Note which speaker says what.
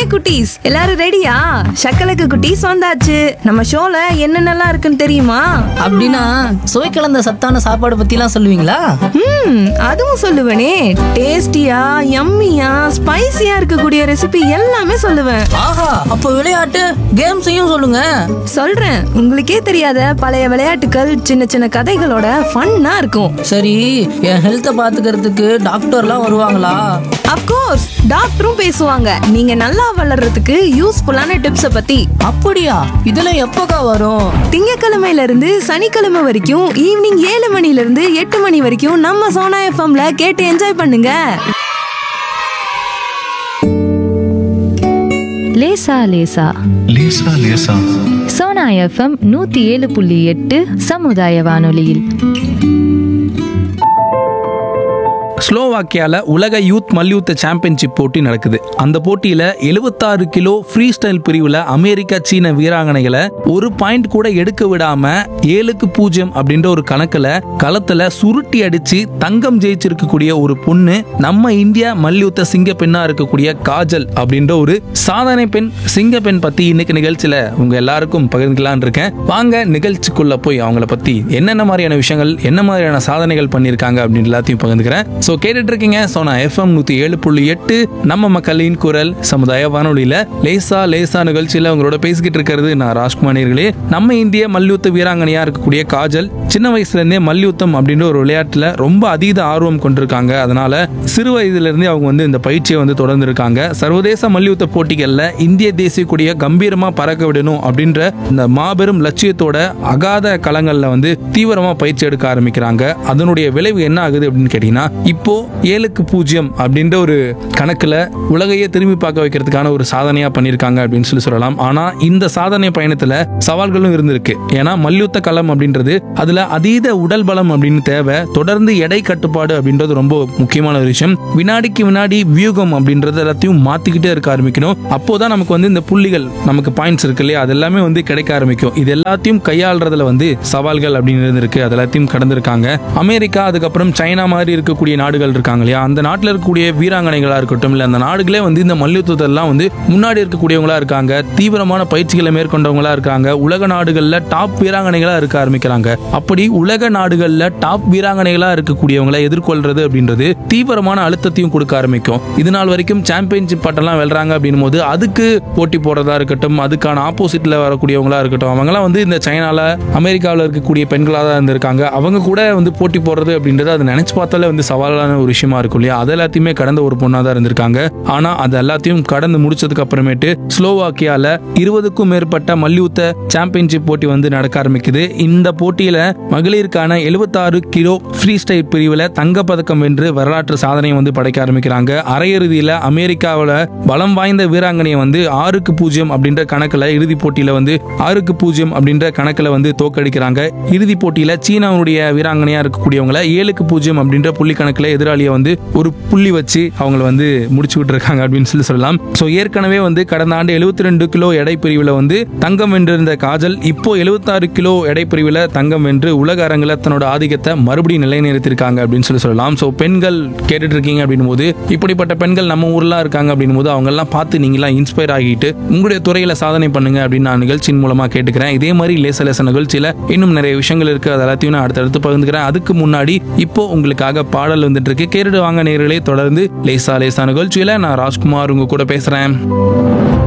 Speaker 1: குட்டீஸ் எல்லாரும் ரெடியா சக்கலக்கு குட்டீஸ் வந்தாச்சு நம்ம ஷோல என்னென்னலாம் இருக்குன்னு தெரியுமா
Speaker 2: அப்படின்னா சுவை கலந்த சத்தான சாப்பாடு பத்திலாம் சொல்லுவீங்களா
Speaker 1: ம் அதுவும் சொல்லுவேனே டேஸ்டியா யம்மியா ஸ்பைசியா இருக்கக்கூடிய ரெசிபி எல்லாமே சொல்லுவேன்
Speaker 2: ஆஹா அப்போ விளையாட்டு கேம்ஸையும் சொல்லுங்க
Speaker 1: சொல்றேன் உங்களுக்கே தெரியாத பழைய விளையாட்டுகள் சின்ன சின்ன கதைகளோட ஃபன்னா இருக்கும்
Speaker 2: சரி என் ஹெல்த்தை பாத்துக்கிறதுக்கு டாக்டர்லாம் வருவாங்களா
Speaker 1: அப்கோர்ஸ் டாக்டரும் பேசுவாங்க நீங்க நல்லா வளர்றதுக்கு யூஸ்ஃபுல்லான டிப்ஸ பத்தி
Speaker 2: அப்படியா இதெல்லாம் எப்போக்கா வரும்
Speaker 1: திங்கக்கிழமையில இருந்து சனிக்கிழமை வரைக்கும் ஈவினிங் ஏழு மணில இருந்து எட்டு மணி வரைக்கும் நம்ம சோனா எஃப்எம்ல கேட்டு என்ஜாய் பண்ணுங்க
Speaker 3: லேசா லேசா
Speaker 4: லேசா லேசா
Speaker 3: சோனா எஃப்எம் நூத்தி ஏழு புள்ளி எட்டு சமுதாய வானொலியில்
Speaker 5: ஸ்லோவாக்கியால உலக யூத் மல்யுத்த சாம்பியன்ஷிப் போட்டி நடக்குது அந்த போட்டியில 76 கிலோ ஃப்ரீ ஸ்டைல் பிரிவுல அமெரிக்கா சீன வீராங்கனைகளை ஒரு பாயிண்ட் கூட எடுக்க விடாம ஏழுக்கு பூஜ்ஜியம் அப்படின்ற ஒரு கணக்குல களத்துல சுருட்டி அடிச்சு தங்கம் ஜெயிச்சிருக்கக்கூடிய ஒரு பொண்ணு நம்ம இந்தியா மல்யுத்த சிங்க பெண்ணா இருக்கக்கூடிய காஜல் அப்படின்ற ஒரு சாதனை பெண் சிங்க பெண் பத்தி இன்னைக்கு நிகழ்ச்சியில உங்க எல்லாருக்கும் பகிர்ந்துக்கலாம்னு இருக்கேன் வாங்க நிகழ்ச்சிக்குள்ள போய் அவங்கள பத்தி என்னென்ன மாதிரியான விஷயங்கள் என்ன மாதிரியான சாதனைகள் பண்ணியிருக்காங்க அப்படின்னு எல்லாத்தையும் பகிர்ந்துக்கிறேன் ஸோ கேட்டுட்டு இருக்கீங்க சோனா எஃப்எம் நூத்தி ஏழு புள்ளி எட்டு நம்ம மக்களின் குரல் சமுதாய வானொலியில லேசா லேசா நிகழ்ச்சியில உங்களோட பேசிக்கிட்டு இருக்கிறது நான் ராஜ்குமார் நேயர்களே நம்ம இந்திய மல்யுத்த வீராங்கனையா இருக்கக்கூடிய காஜல் சின்ன வயசுல இருந்தே மல்யுத்தம் அப்படின்ற ஒரு விளையாட்டுல ரொம்ப அதீத ஆர்வம் கொண்டிருக்காங்க அதனால சிறு வயதுல இருந்தே அவங்க வந்து இந்த பயிற்சியை வந்து தொடர்ந்து இருக்காங்க சர்வதேச மல்யுத்த போட்டிகள்ல இந்திய தேசிய கொடியை கம்பீரமா பறக்க விடணும் அப்படின்ற இந்த மாபெரும் லட்சியத்தோட அகாத களங்கள்ல வந்து தீவிரமா பயிற்சி எடுக்க ஆரம்பிக்கிறாங்க அதனுடைய விளைவு என்ன ஆகுது அப்படின்னு கேட்டீங்கன்னா இப்போ ஏழுக்கு பூஜ்ஜியம் அப்படின்ற ஒரு கணக்குல உலகையே திரும்பி பார்க்க வைக்கிறதுக்கான ஒரு சாதனையா பண்ணியிருக்காங்க அப்படின்னு சொல்லி சொல்லலாம் ஆனா இந்த சாதனை பயணத்துல சவால்களும் இருந்திருக்கு ஏன்னா மல்யுத்த களம் அப்படின்றது அதுல அதீத உடல் பலம் அப்படின்னு தேவை தொடர்ந்து எடை கட்டுப்பாடு அப்படின்றது ரொம்ப முக்கியமான ஒரு விஷயம் வினாடிக்கு வினாடி வியூகம் அப்படின்றது எல்லாத்தையும் மாத்திக்கிட்டே இருக்க ஆரம்பிக்கணும் அப்போதான் நமக்கு வந்து இந்த புள்ளிகள் நமக்கு பாயிண்ட்ஸ் இருக்கு இல்லையா அது எல்லாமே வந்து கிடைக்க ஆரம்பிக்கும் இது எல்லாத்தையும் கையாளுறதுல வந்து சவால்கள் அப்படின்னு இருக்கு அது எல்லாத்தையும் கடந்திருக்காங்க அமெரிக்கா அதுக்கப்புறம் சைனா மாதிரி இருக்கக்கூடிய நாடுகள் இருக்காங்க இல்லையா அந்த நாட்டில் இருக்கக்கூடிய வீராங்கனைகளா இருக்கட்டும் இல்ல அந்த நாடுகளே வந்து இந்த மல்யுத்தத்தெல்லாம் வந்து முன்னாடி இருக்கக்கூடியவங்களா இருக்காங்க தீவிரமான பயிற்சிகளை மேற்கொண்டவங்களா இருக்காங்க உலக நாடுகள்ல டாப் வீராங்கனைகளா இருக்க ஆரம்பிக்கிறாங்க அப்படி உலக நாடுகள்ல டாப் வீராங்கனைகளா இருக்கக்கூடியவங்களை எதிர்கொள்றது அப்படின்றது தீவிரமான அழுத்தத்தையும் கொடுக்க ஆரம்பிக்கும் இது நாள் வரைக்கும் சாம்பியன்ஷிப் பட்டம்லாம் வெல்றாங்க அப்படின்னும் போது அதுக்கு போட்டி போடுறதா இருக்கட்டும் அதுக்கான ஆப்போசிட்ல வரக்கூடியவங்களா இருக்கட்டும் அவங்கலாம் வந்து இந்த சைனால அமெரிக்காவில் இருக்கக்கூடிய பெண்களாக தான் இருந்திருக்காங்க அவங்க கூட வந்து போட்டி போடுறது அப்படின்றது அதை நினைச்சு பார்த்தாலே வந்து சவாலான ஒரு விஷயமா இருக்கும் இல்லையா அது எல்லாத்தையுமே கடந்த ஒரு பொண்ணா தான் இருந்திருக்காங்க ஆனா அது எல்லாத்தையும் கடந்து முடிச்சதுக்கு அப்புறமேட்டு ஸ்லோவாக்கியால இருபதுக்கும் மேற்பட்ட மல்யுத்த சாம்பியன்ஷிப் போட்டி வந்து நடக்க ஆரம்பிக்குது இந்த போட்டியில மகளிருக்கான 76 கிலோ ஃப்ரீ ஸ்டைல் பிரிவுல தங்கப் பதக்கம் வென்று வரலாற்று சாதனையை வந்து படைக்க ஆரம்பிக்கிறாங்க அரையிறுதியில அமெரிக்காவில் பலம் வாய்ந்த வீராங்கனையை வந்து ஆறுக்கு பூஜ்ஜியம் அப்படின்ற கணக்குல இறுதி போட்டியில வந்து ஆறுக்கு பூஜ்ஜியம் அப்படின்ற கணக்குல வந்து தோக்கடிக்கிறாங்க இறுதி போட்டியில சீனாவுடைய வீராங்கனையா இருக்கக்கூடியவங்கள ஏழுக்கு பூஜ்ஜியம் அப்படின்ற புள்ளி கணக்குல எதிராளியை வந்து ஒரு புள்ளி வச்சு அவங்கள வந்து முடிச்சு விட்டுருக்காங்க அப்படின்னு சொல்லி சொல்லலாம் ஸோ ஏற்கனவே வந்து கடந்த ஆண்டு 72 ரெண்டு கிலோ எடை பிரிவில் வந்து தங்கம் வென்றிருந்த காஜல் இப்போ 76 கிலோ எடை பிரிவில் தங்கம் வென்று உலக அரங்கில் தன்னோட ஆதிக்கத்தை மறுபடியும் நிலைநிறுத்திருக்காங்க அப்படின்னு சொல்லி சொல்லலாம் ஸோ பெண்கள் கேட்டுட்டு இருக்கீங்க அப்படின்னும் போது இப்படிப்பட்ட பெண்கள் நம்ம ஊர்லாம் இருக்காங்க அப்படின்னும் போது அவங்க எல்லாம் பார்த்து நீங்களாம் இன்ஸ்பயர் ஆகிட்டு உங்களுடைய துறையில சாதனை பண்ணுங்க அப்படின்னு நான் நிகழ்ச்சியின் மூலமா கேட்டுக்கிறேன் இதே மாதிரி லேச லேச நிகழ்ச்சியில இன்னும் நிறைய விஷயங்கள் இருக்கு அது எல்லாத்தையும் நான் அடுத்தடுத்து பகிர்ந்துக்கிறேன் அதுக்கு முன்னாடி இப்போ உங்களுக்காக பாடல் வந்துட்டு இருக்கு கேட்டுட்டு வாங்க நேர்களே தொடர்ந்து லேசா லேசா நிகழ்ச்சியில நான் ராஜ்குமார் உங்க கூட பேசுறேன்